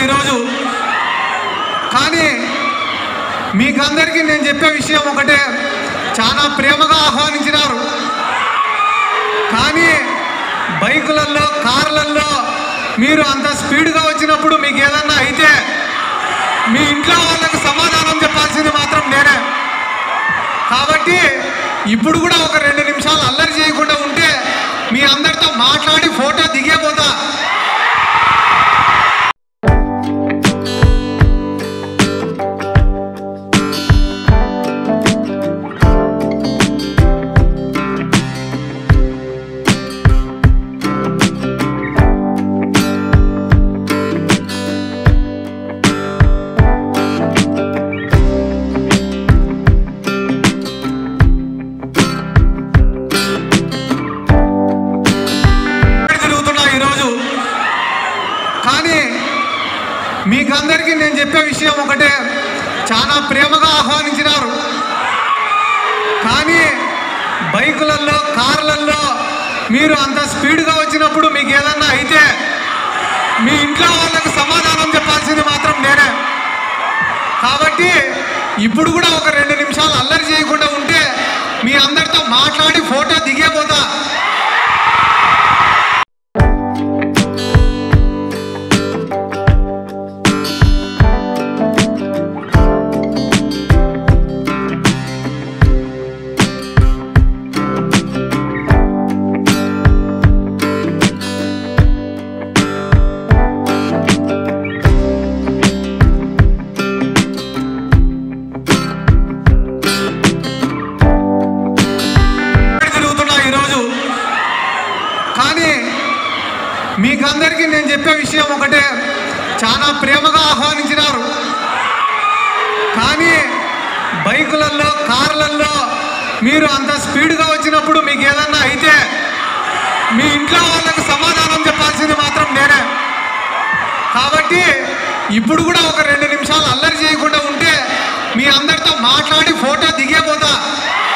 ఈరోజు కానీ మీకందరికీ నేను చెప్పే విషయం ఒకటే చాలా ప్రేమగా ఆహ్వానించినారు కానీ బైకులలో కార్లలో మీరు అంత స్పీడ్గా వచ్చినప్పుడు మీకు ఏదన్నా అయితే మీ ఇంట్లో వాళ్ళకు సమాధానం చెప్పాల్సింది మాత్రం నేనే కాబట్టి ఇప్పుడు కూడా ఒక రెండు నిమిషాలు అల్లరి చేయకుండా ఉంటే మీ అందరితో మాట్లాడి ఫోటో దిగే పోతా తిరుగుతున్నా ఈరోజు కానీ మీకందరికీ నేను చెప్పే విషయం ఒకటే చాలా ప్రేమగా ఆహ్వానించినారు కానీ బైకులలో కార్లలో మీరు అంత స్పీడ్గా వచ్చినప్పుడు మీకు ఏదన్నా అయితే మీ ఇంట్లో వాళ్ళకు సమాధానం చెప్పాల్సింది మాత్రం నేనే కాబట్టి ఇప్పుడు కూడా ఒక రెండు నిమిషాలు అల్లరి చేయకుండా ఉంటే మీ అందరితో మాట్లాడి ఫోటో దిగే పోతా తిరుగుతున్నా ఈరోజు కానీ మీకందరికీ నేను చెప్పే విషయం ఒకటే చాలా ప్రేమగా ఆహ్వానించినారు కానీ బైకులలో కార్లలో మీరు అంత స్పీడ్గా వచ్చినప్పుడు మీకు ఏదన్నా అయితే మీ ఇంట్లో వాళ్ళకు సమాధానం చెప్పాల్సింది మాత్రం నేనే కాబట్టి ఇప్పుడు కూడా ఒక రెండు నిమిషాలు అల్లరి చేయకుండా ఉంటే మీ అందరితో మాట్లాడి ఫోటో దిగే పోతా